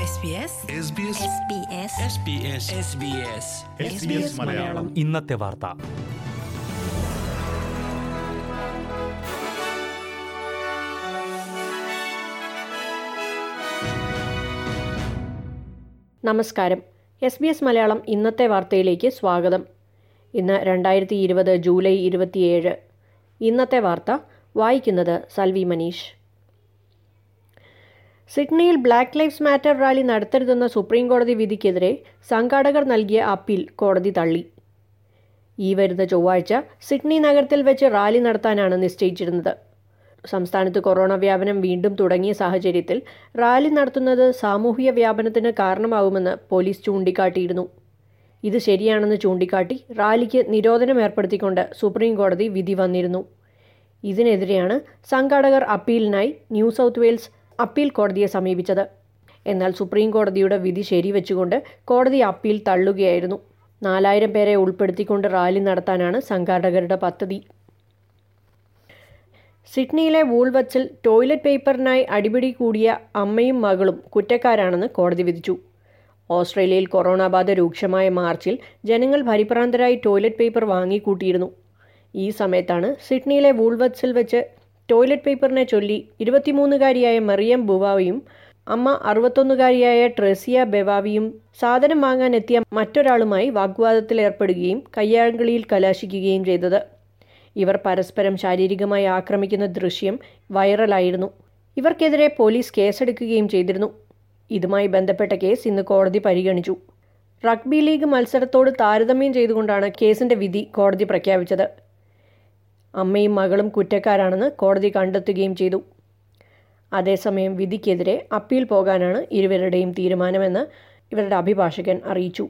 SBS Malayalam ഇന്നത്തെ വാർത്ത നമസ്കാരം എസ് ബി എസ് മലയാളം ഇന്നത്തെ വാർത്തയിലേക്ക് സ്വാഗതം ഇന്ന് രണ്ടായിരത്തി ഇരുപത് ജൂലൈ ഇരുപത്തിയേഴ് ഇന്നത്തെ വാർത്ത വായിക്കുന്നത് സൽവി മനീഷ് സിഡ്നിയിൽ ബ്ലാക്ക് ലൈഫ്സ് മാറ്റർ റാലി നടത്തരുതെന്ന സുപ്രീം കോടതി വിധിക്കെതിരെ സംഘാടകർ നൽകിയ അപ്പീൽ കോടതി തള്ളി ഈ വരുന്ന ചൊവ്വാഴ്ച സിഡ്നി നഗരത്തിൽ വെച്ച് റാലി നടത്താനാണ് നിശ്ചയിച്ചിരുന്നത് സംസ്ഥാനത്ത് കൊറോണ വ്യാപനം വീണ്ടും തുടങ്ങിയ സാഹചര്യത്തിൽ റാലി നടത്തുന്നത് സാമൂഹിക വ്യാപനത്തിന് കാരണമാവുമെന്ന് പോലീസ് ചൂണ്ടിക്കാട്ടിയിരുന്നു ഇത് ശരിയാണെന്ന് ചൂണ്ടിക്കാട്ടി റാലിക്ക് നിരോധനം ഏർപ്പെടുത്തിക്കൊണ്ട് സുപ്രീം കോടതി വിധി വന്നിരുന്നു ഇതിനെതിരെയാണ് സംഘാടകർ അപ്പീലിനായി ന്യൂ സൗത്ത് വെയിൽസ് അപ്പീൽ കോടതിയെ സമീപിച്ചത് എന്നാൽ സുപ്രീം കോടതിയുടെ വിധി ശരിവെച്ചുകൊണ്ട് കോടതി അപ്പീൽ തള്ളുകയായിരുന്നു നാലായിരം പേരെ ഉൾപ്പെടുത്തിക്കൊണ്ട് റാലി നടത്താനാണ് സംഘാടകരുടെ പദ്ധതി സിഡ്നിയിലെ വൂൾവച്ചിൽ ടോയ്ലറ്റ് പേപ്പറിനായി അടിപിടി കൂടിയ അമ്മയും മകളും കുറ്റക്കാരാണെന്ന് കോടതി വിധിച്ചു ഓസ്ട്രേലിയയിൽ കൊറോണ ബാധ രൂക്ഷമായ മാർച്ചിൽ ജനങ്ങൾ പരിഭ്രാന്തരായി ടോയ്ലറ്റ് പേപ്പർ വാങ്ങിക്കൂട്ടിയിരുന്നു ഈ സമയത്താണ് സിഡ്നിയിലെ വൂൾവത്സിൽ വെച്ച് ടോയ്ലറ്റ് പേപ്പറിനെ ചൊല്ലി ഇരുപത്തിമൂന്നുകാരിയായ മറിയം ബുവാവിയും അമ്മ അറുപത്തൊന്നുകാരിയായ ട്രെസിയ ബെവാവിയും സാധനം വാങ്ങാനെത്തിയ മറ്റൊരാളുമായി വാഗ്വാദത്തിലേർപ്പെടുകയും കയ്യാങ്കളിയിൽ കലാശിക്കുകയും ചെയ്തത് ഇവർ പരസ്പരം ശാരീരികമായി ആക്രമിക്കുന്ന ദൃശ്യം വൈറലായിരുന്നു ഇവർക്കെതിരെ പോലീസ് കേസെടുക്കുകയും ചെയ്തിരുന്നു ഇതുമായി ബന്ധപ്പെട്ട കേസ് ഇന്ന് കോടതി പരിഗണിച്ചു റഗ്ബി ലീഗ് മത്സരത്തോട് താരതമ്യം ചെയ്തുകൊണ്ടാണ് കേസിന്റെ വിധി കോടതി പ്രഖ്യാപിച്ചത് അമ്മയും മകളും കുറ്റക്കാരാണെന്ന് കോടതി കണ്ടെത്തുകയും ചെയ്തു അതേസമയം വിധിക്കെതിരെ അപ്പീൽ പോകാനാണ് ഇരുവരുടെയും തീരുമാനമെന്ന് ഇവരുടെ അഭിഭാഷകൻ അറിയിച്ചു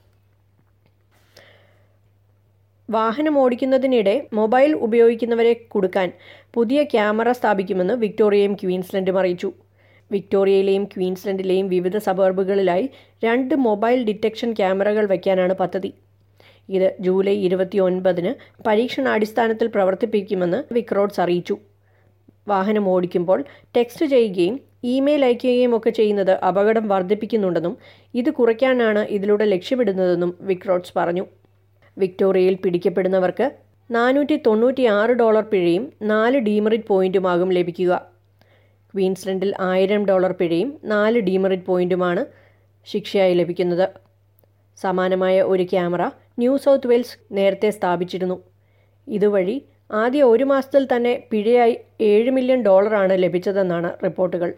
വാഹനം ഓടിക്കുന്നതിനിടെ മൊബൈൽ ഉപയോഗിക്കുന്നവരെ കൊടുക്കാൻ പുതിയ ക്യാമറ സ്ഥാപിക്കുമെന്ന് വിക്ടോറിയയും ക്വീൻസ്ലൻഡും അറിയിച്ചു വിക്ടോറിയയിലെയും ക്വീൻസ്ലൻഡിലെയും വിവിധ സബർബുകളിലായി രണ്ട് മൊബൈൽ ഡിറ്റക്ഷൻ ക്യാമറകൾ വയ്ക്കാനാണ് പദ്ധതി ഇത് ജൂലൈ ഇരുപത്തി ഒൻപതിന് പരീക്ഷണാടിസ്ഥാനത്തിൽ പ്രവർത്തിപ്പിക്കുമെന്ന് വിക്രോഡ്സ് അറിയിച്ചു വാഹനം ഓടിക്കുമ്പോൾ ടെക്സ്റ്റ് ചെയ്യുകയും ഇമെയിൽ അയക്കുകയും ഒക്കെ ചെയ്യുന്നത് അപകടം വർദ്ധിപ്പിക്കുന്നുണ്ടെന്നും ഇത് കുറയ്ക്കാനാണ് ഇതിലൂടെ ലക്ഷ്യമിടുന്നതെന്നും വിക്രോഡ്സ് പറഞ്ഞു വിക്ടോറിയയിൽ പിടിക്കപ്പെടുന്നവർക്ക് നാനൂറ്റി തൊണ്ണൂറ്റി ആറ് ഡോളർ പിഴയും നാല് ഡീമറിറ്റ് പോയിന്റുമാകും ലഭിക്കുക ക്വീൻസ്ലൻഡിൽ ആയിരം ഡോളർ പിഴയും നാല് ഡീമറിറ്റ് പോയിന്റുമാണ് ശിക്ഷയായി ലഭിക്കുന്നത് സമാനമായ ഒരു ക്യാമറ ന്യൂ സൗത്ത് വെയിൽസ് നേരത്തെ സ്ഥാപിച്ചിരുന്നു ഇതുവഴി ആദ്യ ഒരു മാസത്തിൽ തന്നെ പിഴയായി ഏഴ് മില്യൺ ഡോളറാണ് ലഭിച്ചതെന്നാണ് റിപ്പോർട്ടുകൾ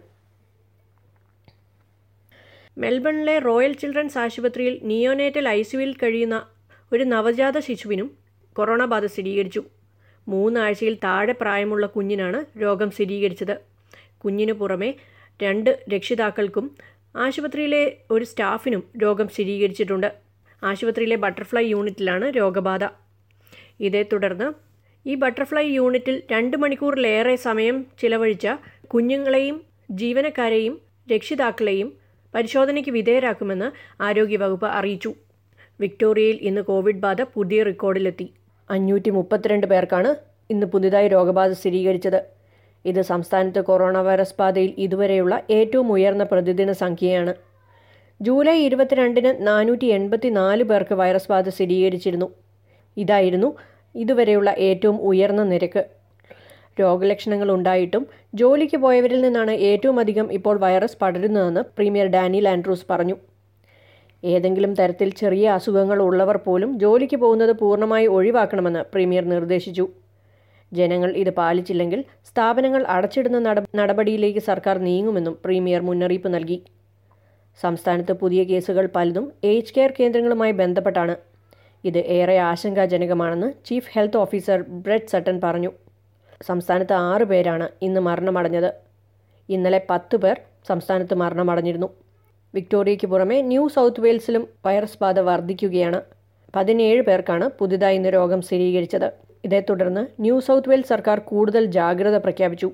മെൽബണിലെ റോയൽ ചിൽഡ്രൻസ് ആശുപത്രിയിൽ നിയോനേറ്റൽ ഐസിയുവിൽ കഴിയുന്ന ഒരു നവജാത ശിശുവിനും കൊറോണ ബാധ സ്ഥിരീകരിച്ചു മൂന്നാഴ്ചയിൽ താഴെ പ്രായമുള്ള കുഞ്ഞിനാണ് രോഗം സ്ഥിരീകരിച്ചത് കുഞ്ഞിനു പുറമെ രണ്ട് രക്ഷിതാക്കൾക്കും ആശുപത്രിയിലെ ഒരു സ്റ്റാഫിനും രോഗം സ്ഥിരീകരിച്ചിട്ടുണ്ട് ആശുപത്രിയിലെ ബട്ടർഫ്ലൈ യൂണിറ്റിലാണ് രോഗബാധ ഇതേ തുടർന്ന് ഈ ബട്ടർഫ്ലൈ യൂണിറ്റിൽ രണ്ട് മണിക്കൂറിലേറെ സമയം ചിലവഴിച്ച കുഞ്ഞുങ്ങളെയും ജീവനക്കാരെയും രക്ഷിതാക്കളെയും പരിശോധനയ്ക്ക് വിധേയരാക്കുമെന്ന് ആരോഗ്യവകുപ്പ് അറിയിച്ചു വിക്ടോറിയയിൽ ഇന്ന് കോവിഡ് ബാധ പുതിയ റെക്കോർഡിലെത്തി അഞ്ഞൂറ്റി മുപ്പത്തിരണ്ട് പേർക്കാണ് ഇന്ന് പുതുതായി രോഗബാധ സ്ഥിരീകരിച്ചത് ഇത് സംസ്ഥാനത്ത് കൊറോണ വൈറസ് ബാധയിൽ ഇതുവരെയുള്ള ഏറ്റവും ഉയർന്ന പ്രതിദിന സംഖ്യയാണ് ജൂലൈ ഇരുപത്തിരണ്ടിന് നാനൂറ്റി എൺപത്തി നാല് പേർക്ക് വൈറസ് ബാധ സ്ഥിരീകരിച്ചിരുന്നു ഇതായിരുന്നു ഇതുവരെയുള്ള ഏറ്റവും ഉയർന്ന നിരക്ക് രോഗലക്ഷണങ്ങൾ ഉണ്ടായിട്ടും ജോലിക്ക് പോയവരിൽ നിന്നാണ് ഏറ്റവും അധികം ഇപ്പോൾ വൈറസ് പടരുന്നതെന്ന് പ്രീമിയർ ഡാനിയൽ ആൻഡ്രൂസ് പറഞ്ഞു ഏതെങ്കിലും തരത്തിൽ ചെറിയ അസുഖങ്ങൾ ഉള്ളവർ പോലും ജോലിക്ക് പോകുന്നത് പൂർണ്ണമായി ഒഴിവാക്കണമെന്ന് പ്രീമിയർ നിർദ്ദേശിച്ചു ജനങ്ങൾ ഇത് പാലിച്ചില്ലെങ്കിൽ സ്ഥാപനങ്ങൾ അടച്ചിടുന്ന നട നടപടിയിലേക്ക് സർക്കാർ നീങ്ങുമെന്നും പ്രീമിയർ മുന്നറിയിപ്പ് നൽകി സംസ്ഥാനത്ത് പുതിയ കേസുകൾ പലതും ഏജ് കെയർ കേന്ദ്രങ്ങളുമായി ബന്ധപ്പെട്ടാണ് ഇത് ഏറെ ആശങ്കാജനകമാണെന്ന് chief health officer Brett Sutton പറഞ്ഞു സംസ്ഥാനത്ത് ആറ് പേരാണ് ഇന്ന് മരണമടഞ്ഞത് ഇന്നലെ പത്ത് പേർ സംസ്ഥാനത്ത് മരണമടഞ്ഞിരുന്നു വിക്ടോറിയയ്ക്ക് പുറമെ ന്യൂ സൗത്ത് വെയിൽസിലും വൈറസ് ബാധ വർദ്ധിക്കുകയാണ് പതിനേഴ് പേർക്കാണ് പുതുതായി ഇന്ന് രോഗം സ്ഥിരീകരിച്ചത് ഇതേ തുടർന്ന് ന്യൂ സൗത്ത് വെയിൽസ് സർക്കാർ കൂടുതൽ ജാഗ്രത പ്രഖ്യാപിച്ചു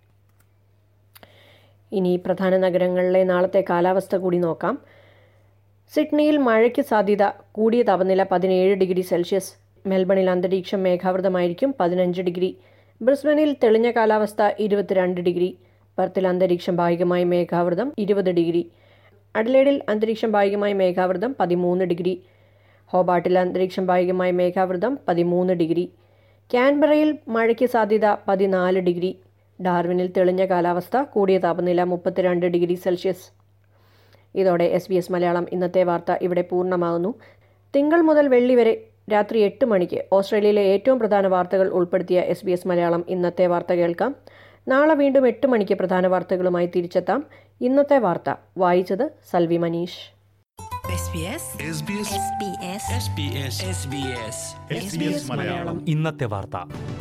ഇനി പ്രധാന നഗരങ്ങളിലെ നാളത്തെ കാലാവസ്ഥ കൂടി നോക്കാം സിഡ്നിയിൽ മഴയ്ക്ക് സാധ്യത കൂടിയ താപനില പതിനേഴ് ഡിഗ്രി സെൽഷ്യസ് മെൽബണിൽ അന്തരീക്ഷം മേഘാവൃതമായിരിക്കും പതിനഞ്ച് ഡിഗ്രി ബ്രിസ്ബനിൽ തെളിഞ്ഞ കാലാവസ്ഥ ഇരുപത്തിരണ്ട് ഡിഗ്രി പെർത്തിൽ അന്തരീക്ഷം ഭാഗികമായി മേഘാവൃതം ഇരുപത് ഡിഗ്രി അഡലേഡിൽ അന്തരീക്ഷം ഭാഗികമായി മേഘാവൃതം പതിമൂന്ന് ഡിഗ്രി ഹോബാട്ടിൽ അന്തരീക്ഷം ഭാഗികമായി മേഘാവൃതം പതിമൂന്ന് ഡിഗ്രി ക്യാൻബറയിൽ മഴയ്ക്ക് സാധ്യത പതിനാല് ഡിഗ്രി ഡാർവിനിൽ തെളിഞ്ഞ കാലാവസ്ഥ കൂടിയ താപനില മുപ്പത്തിരണ്ട് ഡിഗ്രി സെൽഷ്യസ് ഇതോടെ എസ് ബി എസ് മലയാളം ഇന്നത്തെ വാർത്ത ഇവിടെ പൂർണ്ണമാകുന്നു തിങ്കൾ മുതൽ വെള്ളി വരെ രാത്രി എട്ട് മണിക്ക് ഓസ്ട്രേലിയയിലെ ഏറ്റവും പ്രധാന വാർത്തകൾ ഉൾപ്പെടുത്തിയ എസ് ബി എസ് മലയാളം ഇന്നത്തെ വാർത്ത കേൾക്കാം നാളെ വീണ്ടും എട്ട് മണിക്ക് പ്രധാന വാർത്തകളുമായി തിരിച്ചെത്താം ഇന്നത്തെ വാർത്ത വായിച്ചത് Salvi Manish SBS SBS SBS SBS SBS SBS Malayalam ഇന്നത്തെ വാർത്ത